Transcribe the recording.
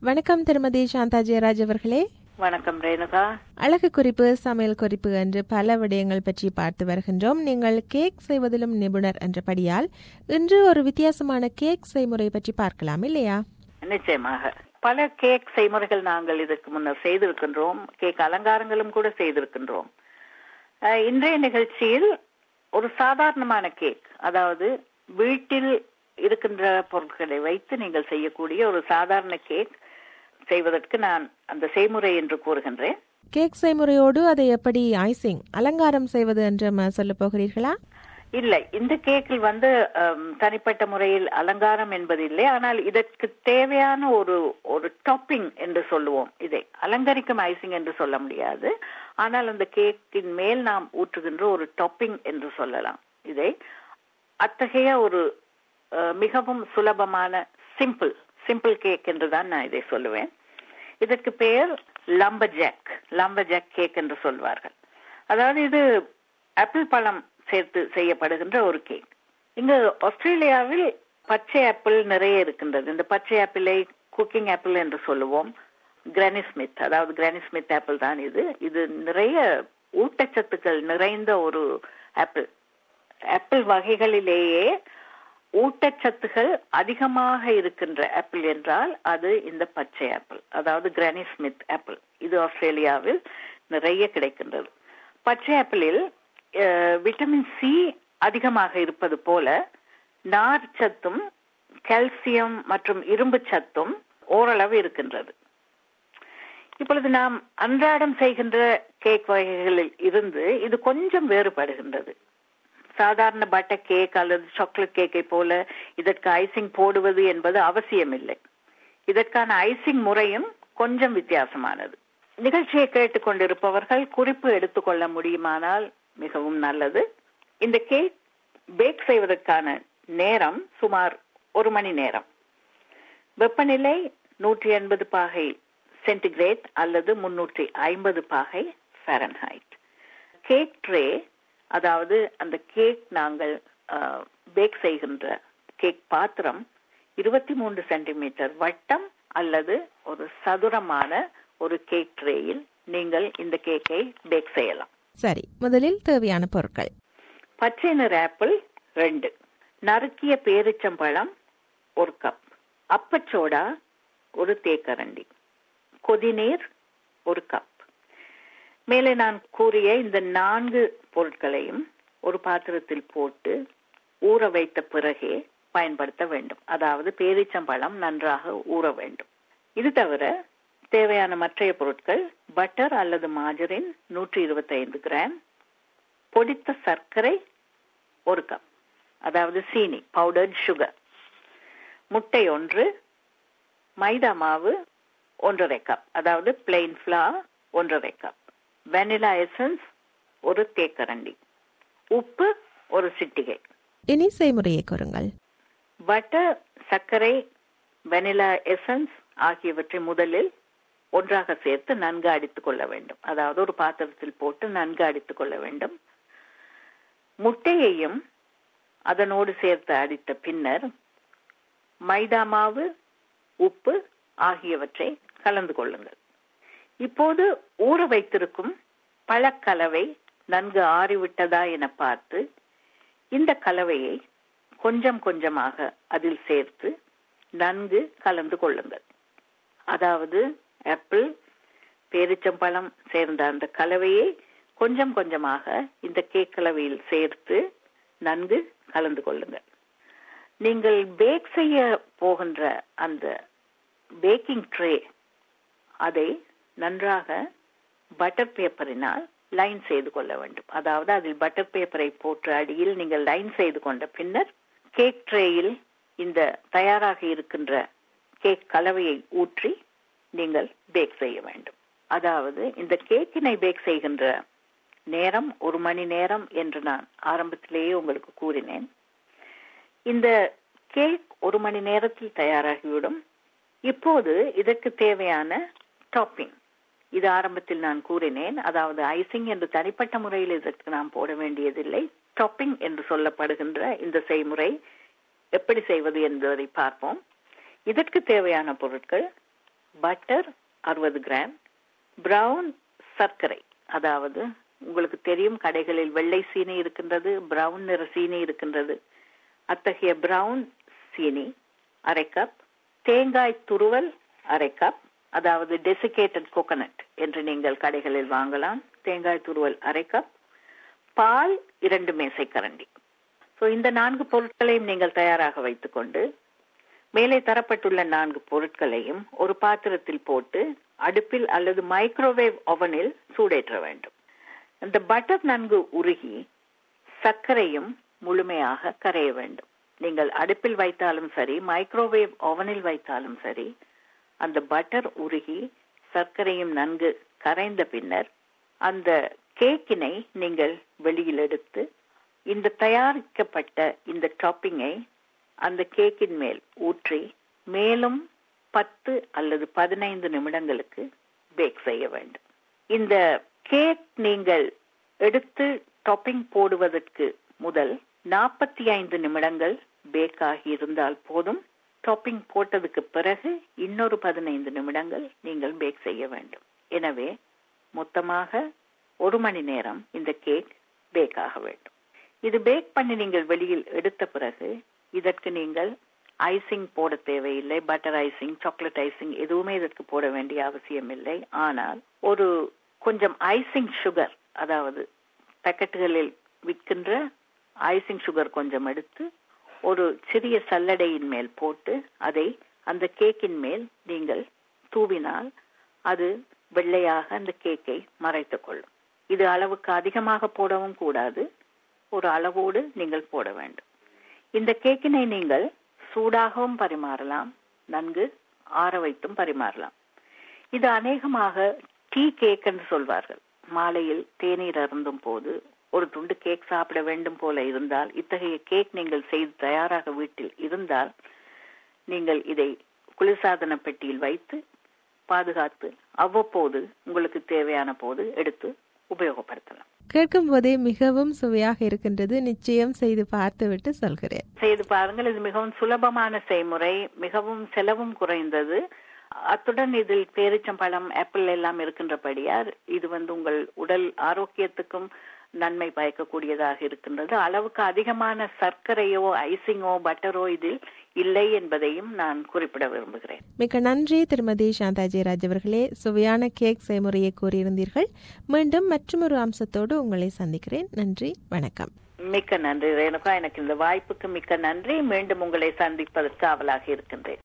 வணக்கம் திருமதி சாந்தா ஜெயராஜ் அவர்களே வணக்கம் ரேணுகா அழகு குறிப்பு சமையல் குறிப்பு என்று பல விடயங்கள் பற்றி பார்த்து வருகின்றோம் நீங்கள் கேக் செய்வதிலும் நிபுணர் என்றபடியால் இன்று ஒரு வித்தியாசமான கேக் செய்முறை பற்றி பார்க்கலாம் இல்லையா நிச்சயமாக பல கேக் செய்முறைகள் நாங்கள் இதற்கு முன்னர் செய்திருக்கின்றோம் கேக் அலங்காரங்களும் கூட செய்திருக்கின்றோம் அஹ், இன்றைய நிகழ்ச்சியில் ஒரு சாதாரணமான கேக் அதாவது வீட்டில் இருக்கின்ற பொருட்களை வைத்து நீங்கள் செய்யக்கூடிய ஒரு சாதாரண கேக் செய்வதற்கு நான் அந்த செய்முறை என்று கூறுகின்றேன் கேக் செய்முறையோடு அதை எப்படி ஐசிங் அலங்காரம் செய்வது என்று ம- சொல்லப் போகிறீர்களா இல்லை இந்த கேக்கில் வந்து அம், தனிப்பட்ட முறையில் அலங்காரம் என்பது இல்லை ஆனால் இதற்கு தேவையான ஒரு ஒரு டாப்பிங் என்று சொல்லுவோம் இதை அலங்கரிக்கும் ஐசிங் என்று சொல்ல முடியாது ஆனால் அந்த கேக்கின் மேல் நாம் ஊற்றுகின்ற ஒரு டாப்பிங் என்று சொல்லலாம் இதை அத்தகைய ஒரு அஹ், மிகவும் சுலபமான சிம்பிள் சிம்பிள் கேக் என்று தான் நான் இதை சொல்லுவேன் இதற்கு பெயர் லம்பஜாக் லம்பஜாக் கேக் என்று சொல்வார்கள் அதாவது இது ஆப்பிள் பழம் சேர்த்து செய்யப்படுகின்ற ஒரு கேக் இங்கு ஆஸ்திரேலியாவில் பச்சை ஆப்பிள் நிறைய இருக்கின்றது இந்த பச்சை ஆப்பிளை குக்கிங் ஆப்பிள் என்று சொல்லுவோம் கிரானி ஸ்மித் அதாவது கிரானி ஸ்மித் ஆப்பிள் தான் இது இது நிறைய ஊட்டச்சத்துக்கள் நிறைந்த ஒரு ஆப்பிள் ஆப்பிள் வகைகளிலேயே ஊட்டச்சத்துகள் அதிகமாக இருக்கின்ற ஆப்பிள் என்றால் அது இந்த பச்சை ஆப்பிள் அதாவது கிரானி ஸ்மித் ஆப்பிள் இது ஆஸ்திரேலியாவில் நிறைய கிடைக்கின்றது பச்சை ஆப்பிளில் அஹ், விட்டமின் சி அதிகமாக இருப்பது போல நார் சத்தும் கால்சியம் மற்றும் இரும்பு சத்தும் ஓரளவு இருக்கின்றது இப்பொழுது நாம் அன்றாடம் செய்கின்ற கேக் வகைகளில் இருந்து இது கொஞ்சம் வேறுபடுகின்றது சாதாரண பட்டர் கேக் அல்லது சாக்லேட் கேக்கை போல இதற்கு ஐசிங் போடுவது என்பது அவசியமில்லை இதற்கான ஐசிங் முறையும் கொஞ்சம் வித்தியாசமானது நிகழ்ச்சியை கேட்டுக்கொண்டிருப்பவர்கள் குறிப்பு எடுத்துக்கொள்ள முடியுமானால் மிகவும் நல்லது இந்த கேக் பேக் செய்வதற்கான நேரம் சுமார் ஒரு மணி நேரம் வெப்பநிலை நூற்றி எண்பது பாகை சென்டிகிரேட் அல்லது முன்னூற்றி ஐம்பது பாகை ஃபாரன்ஹைட் கேக் ட்ரே அதாவது அந்த கேக் நாங்கள் பேக் செய்கின்ற கேக் பாத்திரம் இருபத்தி மூன்று சென்டிமீட்டர் வட்டம் அல்லது ஒரு சதுரமான ஒரு கேக் ட்ரேயில் நீங்கள் இந்த கேக்கை பேக் செய்யலாம் சரி முதலில் தேவையான பொருட்கள் பச்சை நிற ஆப்பிள் ரெண்டு நறுக்கிய பேரிச்சம்பழம் ஒரு கப் அப்பச்சோடா ஒரு தேக்கரண்டி கொதிநீர் ஒரு கப் மேலே நான் கூறிய இந்த நான்கு பொருட்களையும் ஒரு பாத்திரத்தில் போட்டு ஊற வைத்த பிறகே பயன்படுத்த வேண்டும் அதாவது பேரிச்சம்பழம் நன்றாக ஊற வேண்டும் இது தவிர தேவையான மற்றைய பொருட்கள் பட்டர் அல்லது மாஜரின் நூற்றி இருபத்தைந்து கிராம் பொடித்த சர்க்கரை ஒரு கப் அதாவது சீனி பவுடர்ட் சுகர் முட்டை ஒன்று மைதா மாவு ஒன்றரை கப் அதாவது பிளெயின் ஃபிளார் ஒன்றரை கப் வெனிலா எசன்ஸ் ஒரு தேக்கரண்டி உப்பு ஒரு சிட்டிகை இனி செய்முறையை கூறுங்கள் பட்டர் சர்க்கரை வெனிலா எசன்ஸ் ஆகியவற்றை முதலில் ஒன்றாக சேர்த்து நன்கு அடித்துக் கொள்ள வேண்டும் அதாவது ஒரு பாத்திரத்தில் போட்டு நன்கு அடித்துக் கொள்ள வேண்டும் முட்டையையும் அதனோடு சேர்த்து அடித்த பின்னர் மைதா மாவு உப்பு ஆகியவற்றை கலந்து கொள்ளுங்கள் இப்போது ஊற வைத்திருக்கும் பழக்கலவை நன்கு ஆறிவிட்டதா என பார்த்து இந்த கலவையை கொஞ்சம் கொஞ்சமாக அதில் சேர்த்து நன்கு கலந்து கொள்ளுங்கள் அதாவது ஆப்பிள் பேரிச்சம்பழம் சேர்ந்த அந்த கலவையை கொஞ்சம் கொஞ்சமாக இந்த கேக் கலவையில் சேர்த்து நன்கு கலந்து கொள்ளுங்கள் நீங்கள் பேக் செய்ய போகின்ற அந்த பேக்கிங் ட்ரே அதை நன்றாக பட்டர் பேப்பரினால் லைன் செய்து கொள்ள வேண்டும் அதாவது அதில் பட்டர் பேப்பரை போட்டு அடியில் நீங்கள் லைன் செய்து கொண்ட பின்னர் கேக் ட்ரேயில் இந்த தயாராக இருக்கின்ற கேக் கலவையை ஊற்றி நீங்கள் பேக் செய்ய வேண்டும் அதாவது இந்த கேக்கினை பேக் செய்கின்ற நேரம் ஒரு மணி நேரம் என்று நான் ஆரம்பத்திலேயே உங்களுக்கு கூறினேன் இந்த கேக் ஒரு மணி நேரத்தில் தயாராகிவிடும் இப்போது இதற்கு தேவையான டாப்பிங் இது ஆரம்பத்தில் நான் கூறினேன் அதாவது ஐசிங் என்று தனிப்பட்ட முறையில் இதற்கு நாம் போட வேண்டியதில்லை டாப்பிங் என்று சொல்லப்படுகின்ற இந்த செய்முறை எப்படி செய்வது என்பதை பார்ப்போம் இதற்கு தேவையான பொருட்கள் பட்டர் அறுபது கிராம் பிரவுன் சர்க்கரை அதாவது உங்களுக்கு தெரியும் கடைகளில் வெள்ளை சீனி இருக்கின்றது பிரவுன் நிற சீனி இருக்கின்றது அத்தகைய பிரவுன் சீனி அரை கப் தேங்காய் துருவல் அரை கப் அதாவது டெசிகேட்டட் கோகனட் என்று நீங்கள் கடைகளில் வாங்கலாம் தேங்காய் துருவல் அரை கப் பால் இரண்டு மேசை கரண்டி ஸோ இந்த நான்கு பொருட்களையும் நீங்கள் தயாராக வைத்துக்கொண்டு மேலே தரப்பட்டுள்ள நான்கு பொருட்களையும் ஒரு பாத்திரத்தில் போட்டு அடுப்பில் அல்லது மைக்ரோவேவ் ஓவனில் சூடேற்ற வேண்டும் இந்த பட்டர் நன்கு உருகி சர்க்கரையும் முழுமையாக கரைய வேண்டும் நீங்கள் அடுப்பில் வைத்தாலும் சரி மைக்ரோவேவ் ஓவனில் வைத்தாலும் சரி அந்த பட்டர் உருகி சர்க்கரையும் நன்கு கரைந்த பின்னர் அந்த கேக்கினை நீங்கள் வெளியில் எடுத்து இந்த தயாரிக்கப்பட்ட இந்த டாப்பிங்கை அந்த கேக்கின் மேல் ஊற்றி மேலும் பத்து அல்லது பதினைந்து நிமிடங்களுக்கு பேக் செய்ய வேண்டும் இந்த கேக் நீங்கள் எடுத்து டாப்பிங் போடுவதற்கு முதல் நாற்பத்தி ஐந்து நிமிடங்கள் பேக் ஆகி இருந்தால் போதும் டாப்பிங் போட்டதுக்கு பிறகு இன்னொரு பதினைந்து நிமிடங்கள் நீங்கள் பேக் செய்ய வேண்டும் எனவே மொத்தமாக ஒரு மணி நேரம் இந்த கேக் பேக் ஆக வேண்டும் இது பேக் பண்ணி நீங்கள் வெளியில் எடுத்த பிறகு இதற்கு நீங்கள் ஐசிங் போட தேவையில்லை பட்டர் ஐசிங் சாக்லேட் ஐசிங் எதுவுமே இதற்கு போட வேண்டிய அவசியம் இல்லை ஆனால் ஒரு கொஞ்சம் ஐசிங் சுகர் அதாவது பேக்கெட்டுகளில் விற்கின்ற ஐசிங் சுகர் கொஞ்சம் எடுத்து ஒரு சிறிய சல்லடையின் மேல் போட்டு அதை அந்த கேக்கின் மேல் நீங்கள் தூவினால் அது வெள்ளையாக அந்த கேக்கை மறைத்துக் கொள்ளும் இது அளவுக்கு அதிகமாக போடவும் கூடாது ஒரு அளவோடு நீங்கள் போட வேண்டும் இந்த கேக்கினை நீங்கள் சூடாகவும் பரிமாறலாம் நன்கு ஆற வைத்தும் பரிமாறலாம் இது அநேகமாக டீ கேக் என்று சொல்வார்கள் மாலையில் தேநீர் அருந்தும் போது ஒரு துண்டு கேக் சாப்பிட வேண்டும் போல இருந்தால் இத்தகைய கேக் நீங்கள் செய்து தயாராக வீட்டில் இருந்தால் நீங்கள் இதை குளிர்சாதன பெட்டியில் வைத்து பாதுகாத்து அவ்வப்போது உங்களுக்கு தேவையான போது எடுத்து உபயோகப்படுத்தலாம் கேட்கும் போதே மிகவும் சுவையாக இருக்கின்றது நிச்சயம் செய்து பார்த்துவிட்டு சொல்கிறேன் செய்து பாருங்கள் இது மிகவும் சுலபமான செய்முறை மிகவும் செலவும் குறைந்தது அத்துடன் இதில் பேரிச்சம்பழம் ஆப்பிள் எல்லாம் இருக்கின்றபடியால் இது வந்து உங்கள் உடல் ஆரோக்கியத்துக்கும் நன்மை பயக்கக்கூடியதாக இருக்கின்றது அளவுக்கு அதிகமான சர்க்கரையோ ஐசிங்கோ பட்டரோ இதில் இல்லை என்பதையும் நான் குறிப்பிட விரும்புகிறேன் மிக்க நன்றி திருமதி சாந்தா ஜெயராஜ் அவர்களே சுவையான கேக் செய்முறையை கூறியிருந்தீர்கள் மீண்டும் மற்றொரு அம்சத்தோடு உங்களை சந்திக்கிறேன் நன்றி வணக்கம் மிக்க நன்றி ரேணுகா எனக்கு இந்த வாய்ப்புக்கு மிக்க நன்றி மீண்டும் உங்களை சந்திப்பதற்கு ஆவலாக இருக்கின்றேன்